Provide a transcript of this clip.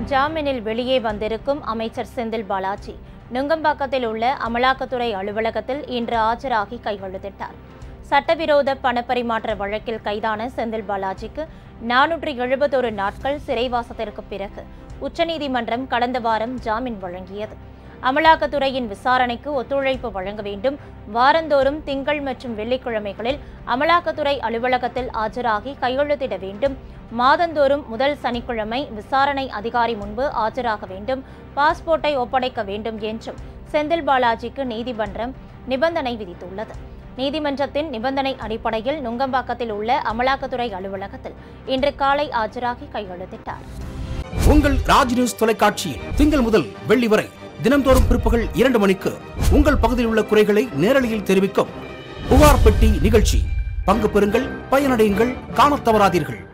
ஜாமீனில் வெளியே வந்திருக்கும் அமைச்சர் செந்தில் பாலாஜி நுங்கம்பாக்கத்தில் உள்ள அமலாக்கத்துறை அலுவலகத்தில் இன்று ஆஜராகி கையெழுத்திட்டார் சட்டவிரோத பணப்பரிமாற்ற வழக்கில் கைதான செந்தில் பாலாஜிக்கு நானூற்று எழுபத்தொரு நாட்கள் சிறைவாசத்திற்கு பிறகு உச்சநீதிமன்றம் கடந்த வாரம் ஜாமீன் வழங்கியது அமலாக்கத்துறையின் விசாரணைக்கு ஒத்துழைப்பு வழங்க வேண்டும் வாரந்தோறும் திங்கள் மற்றும் வெள்ளிக்கிழமைகளில் அமலாக்கத்துறை அலுவலகத்தில் ஆஜராகி கையெழுத்திட வேண்டும் மாதந்தோறும் முதல் சனிக்கிழமை விசாரணை அதிகாரி முன்பு ஆஜராக வேண்டும் பாஸ்போர்ட்டை ஒப்படைக்க வேண்டும் என்றும் செந்தில் பாலாஜிக்கு நீதிமன்றம் நிபந்தனை விதித்துள்ளது நீதிமன்றத்தின் நிபந்தனை அடிப்படையில் நுங்கம்பாக்கத்தில் உள்ள அமலாக்கத்துறை அலுவலகத்தில் இன்று காலை ஆஜராகி கையெழுத்திட்டார் உங்கள் ராஜ் நியூஸ் தொலைக்காட்சியில் திங்கள் முதல் வெள்ளி வரை தினம்தோறும் பிற்பகல் இரண்டு மணிக்கு உங்கள் பகுதியில் உள்ள குறைகளை நேரலையில் தெரிவிக்கும் புகார் பெட்டி நிகழ்ச்சி பங்கு பெறுங்கள் பயனடையுங்கள் காணத் தவறாதீர்கள்